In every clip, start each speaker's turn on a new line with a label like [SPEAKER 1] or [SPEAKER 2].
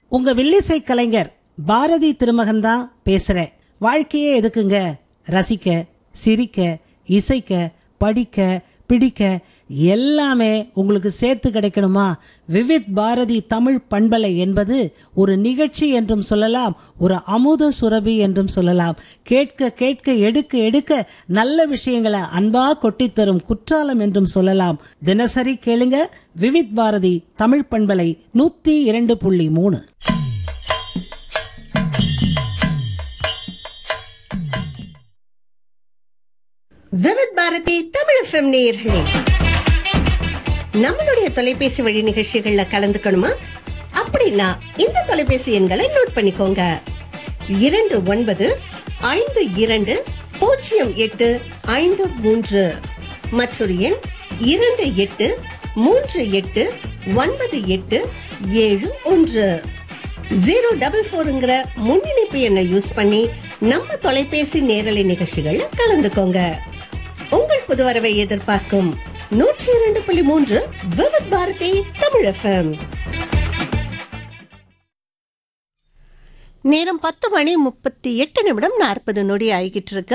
[SPEAKER 1] உங்க வில்லிசை கலைஞர் பாரதி திருமகன் தான் பேசுறேன் வாழ்க்கையே எதுக்குங்க ரசிக்க சிரிக்க இசைக்க படிக்க பிடிக்க எல்லாமே உங்களுக்கு சேர்த்து கிடைக்கணுமா விவித் பாரதி தமிழ் பண்பலை என்பது ஒரு நிகழ்ச்சி என்றும் சொல்லலாம் ஒரு அமுத சுரபி என்றும் சொல்லலாம் கேட்க கேட்க எடுக்க எடுக்க நல்ல விஷயங்களை அன்பா கொட்டித் தரும் குற்றாலம் என்றும் சொல்லலாம் தினசரி கேளுங்க விவித் பாரதி தமிழ் பண்பலை நூத்தி இரண்டு புள்ளி மூணு
[SPEAKER 2] விவித் பாரதி தமிழ் எஃப்எம் நேயர்களே நம்மளுடைய தொலைபேசி வழி நிகழ்ச்சிகள்ல கலந்துக்கணுமா அப்படின்னா இந்த தொலைபேசி எண்களை நோட் பண்ணிக்கோங்க இரண்டு ஒன்பது ஐந்து இரண்டு பூஜ்ஜியம் எட்டு ஐந்து மூன்று மற்றொரு எண் இரண்டு எட்டு மூன்று எட்டு ஒன்பது எட்டு ஏழு ஒன்று ஜீரோ டபுள் ஃபோருங்கிற முன்னிணைப்பு எண்ணை யூஸ் பண்ணி நம்ம தொலைபேசி நேரலை நிகழ்ச்சிகள்ல கலந்துக்கோங்க உங்கள் புதுவரவை எதிர்பார்க்கும் நூற்றி இரண்டு புள்ளி மூன்று விவித் பாரதி தமிழ் எஃப்எம் நேரம் பத்து மணி முப்பத்தி எட்டு நிமிடம் நாற்பது நொடி ஆகிக்கிட்டு இருக்கு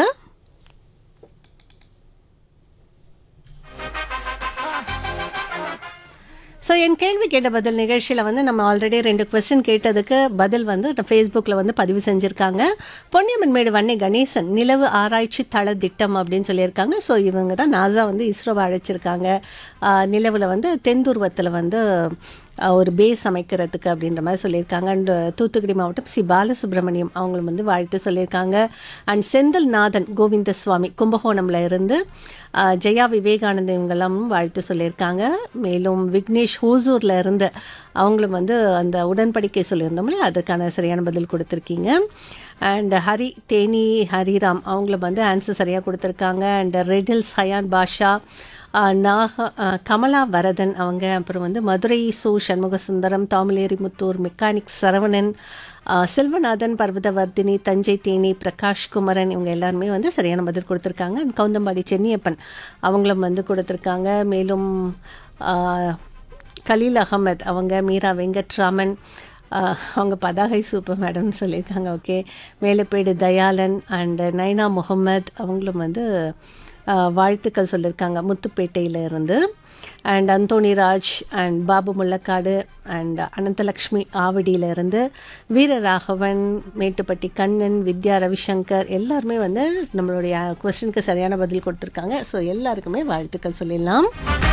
[SPEAKER 2] ஸோ என் கேள்வி கேட்ட பதில் நிகழ்ச்சியில் வந்து நம்ம ஆல்ரெடி ரெண்டு கொஸ்டின் கேட்டதுக்கு பதில் வந்து ஃபேஸ்புக்கில் வந்து பதிவு செஞ்சுருக்காங்க பொன்னியம்மன் மேடு வன்னை கணேசன் நிலவு ஆராய்ச்சி தள திட்டம் அப்படின்னு சொல்லியிருக்காங்க ஸோ இவங்க தான் நாசா வந்து இஸ்ரோவை அழைச்சிருக்காங்க ஆஹ் நிலவில் வந்து தென்துருவத்தில் வந்து ஆஹ் ஒரு பேஸ் அமைக்கிறதுக்கு அப்படின்ற மாதிரி சொல்லியிருக்காங்க அண்ட் தூத்துக்குடி மாவட்டம் சி பாலசுப்ரமணியம் அவங்களும் வந்து வாழ்த்து சொல்லியிருக்காங்க அண்ட் செந்தில் நாதன் கோவிந்தசுவாமி கும்பகோணம்ல இருந்து ஆஹ் ஜெயா விவேகானந்தன் இவங்கெல்லாம் வாழ்த்து சொல்லியிருக்காங்க மேலும் விக்னேஷ் ஹூசூர்ல இருந்து அவங்களும் வந்து அந்த உடன்படிக்கை சொல்லியிருந்தோம்ல அதுக்கான சரியான பதில் கொடுத்துருக்கீங்க அண்ட் ஹரி தேனி ஹரிராம் அவங்களும் வந்து ஆன்சர் சரியாக கொடுத்துருக்காங்க அண்ட் ரெடில்ஸ் ஹயான் பாஷா ஆஹ் நாக ஆஹ் கமலா வரதன் அவங்க அப்புறம் வந்து மதுரை சு சண்முக சுந்தரம் தாமலேரி முத்தூர் மெக்கானிக் சரவணன் ஆஹ் செல்வநாதன் பர்வதவர்தினி தஞ்சை தேனி பிரகாஷ் குமரன் இவங்க எல்லாருமே வந்து சரியான பதில் கொடுத்துருக்காங்க And கவுந்தம்பாடி சென்னியப்பன் அவங்களும் வந்து கொடுத்துருக்காங்க மேலும் ஆஹ் கலீல் அகமத் அவங்க மீரா வெங்கட்ராமன் ஆஹ் அவங்க பதாகை சூப்பர் மேடம்னு சொல்லியிருக்காங்க ஓகே மேலப்பேடு தயாளன் அண்ட் நைனா முகமது அவங்களும் வந்து ஆஹ் வாழ்த்துக்கள் சொல்லியிருக்காங்க முத்துப்பேட்டையில இருந்து and Anthony Raj and Babu Mullakadu and Ananthalakshmi ஆவடியில இருந்து வீரராகவன் மேட்டுப்பட்டி கண்ணன் வித்யா ரவிசங்கர் எல்லாருமே வந்து நம்மளுடைய கொஸ்டினுக்கு சரியான பதில் கொடுத்துருக்காங்க ஸோ எல்லாருக்குமே வாழ்த்துக்கள் சொல்லிடலாம்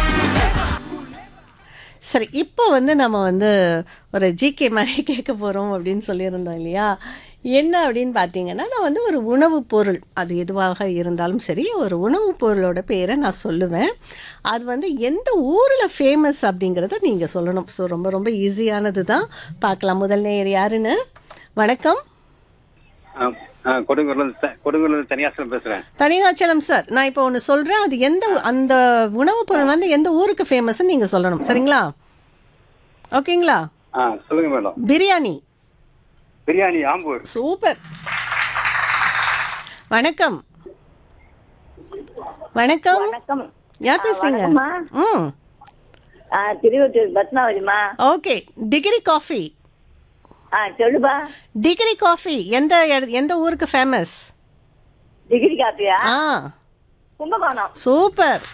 [SPEAKER 2] சரி இப்போ வந்து நம்ம வந்து ஒரு ஜிகே மாதிரி கேட்க போகிறோம் அப்படின்னு சொல்லியிருந்தோம் இல்லையா என்ன அப்படின்னு பார்த்தீங்கன்னா நான் வந்து ஒரு உணவுப் பொருள் அது எதுவாக இருந்தாலும் சரி ஒரு உணவுப் பொருளோட பேரை நான் சொல்லுவேன் அது வந்து எந்த ஊரில் ஃபேமஸ் அப்படிங்கிறத நீங்கள் சொல்லணும் ஸோ ரொம்ப ரொம்ப ஈஸியானது தான் பார்க்கலாம் முதல் நேர் யாருன்னு வணக்கம்
[SPEAKER 3] கொடுங்கூர்ல கொடுங்கூர்ல தனியாசலம் பேசுறேன்
[SPEAKER 2] தனிகாச்சலம் சார் நான் இப்போ ஒன்று சொல்கிறேன் அது எந்த அந்த உணவுப் பொருள் வந்து எந்த ஊருக்கு ஃபேமஸ்ன்னு நீங்கள் சொல்லணும் சரிங்களா ஓகேங்களா
[SPEAKER 3] ஆ சொல்லுங்க மேடம்
[SPEAKER 2] பிரியாணி
[SPEAKER 3] பிரியாணி ஆம்பூர்
[SPEAKER 2] சூப்பர் வணக்கம் வணக்கம்
[SPEAKER 4] வணக்கம்
[SPEAKER 2] யார் பேசுறீங்க
[SPEAKER 4] வணக்கம்மா.
[SPEAKER 2] ம்
[SPEAKER 4] ஆ திருவத்தூர் பத்மாவதிமா
[SPEAKER 2] ஓகே டிகிரி காஃபி
[SPEAKER 4] ஆ சொல்லுப்பா
[SPEAKER 2] டிகிரி காஃபி எந்த இட- எந்த ஊருக்கு ஃபேமஸ்
[SPEAKER 4] டிகிரி காப்பியா
[SPEAKER 2] ஆ
[SPEAKER 4] கும்பகோணம்
[SPEAKER 2] சூப்பர்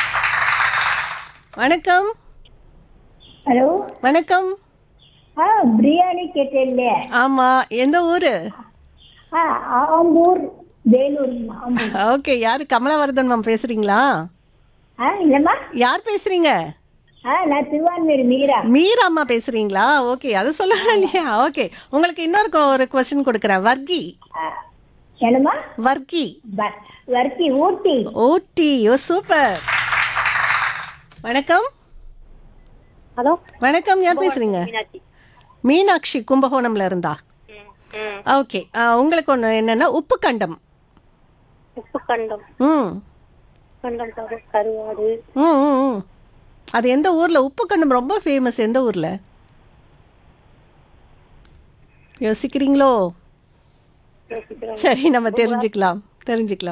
[SPEAKER 2] வணக்கம்
[SPEAKER 4] ஹலோ
[SPEAKER 2] வணக்கம்
[SPEAKER 4] ஆ பிரியாணி கேட்டேன்ல
[SPEAKER 2] ஆமா எந்த ஊரு
[SPEAKER 4] ஆ ஆம்பூர் வேலூர் ஆம்பூர்
[SPEAKER 2] ஓகே யாரு கமலவர்தன் மேம் பேசுறீங்களா
[SPEAKER 4] ஆ இல்லைம்மா
[SPEAKER 2] யார் பேசுறீங்க
[SPEAKER 4] ஆ நான் திருவான்மீர் மீரா
[SPEAKER 2] மீரா அம்மா பேசுறீங்களா ஓகே அதை சொல்லலாம் இல்லையா ஓகே உங்களுக்கு இன்னொரு கொ- ஒரு கொஸ்டின் கொடுக்குறேன் வர்கி
[SPEAKER 4] ஆ, என்னம்மா
[SPEAKER 2] வர்கி
[SPEAKER 4] வ- வர்க்கி ஊட்டி
[SPEAKER 2] ஓடி ஓ சூப்பர் வணக்கம்
[SPEAKER 4] ஹலோ
[SPEAKER 2] வணக்கம் யார் பேசுறீங்க
[SPEAKER 4] மீனாட்சி
[SPEAKER 2] மீனாட்சி கும்பகோணம்ல இருந்தா ஓகே உங்களுக்கு ஒன்று என்னன்னா உப்பு கண்டம்
[SPEAKER 4] உப்பு கண்டம்
[SPEAKER 2] ம்
[SPEAKER 4] கண்டம் கருவாடு
[SPEAKER 2] ம் ம், ம் அது எந்த ஊர்ல உப்பு கண்டம் ரொம்ப ஃபேமஸ் எந்த ஊர்ல யோசிக்கிறீங்களோ சரி நம்ம தெரிஞ்சுக்கலாம் தெரிஞ்சுக்கலாம்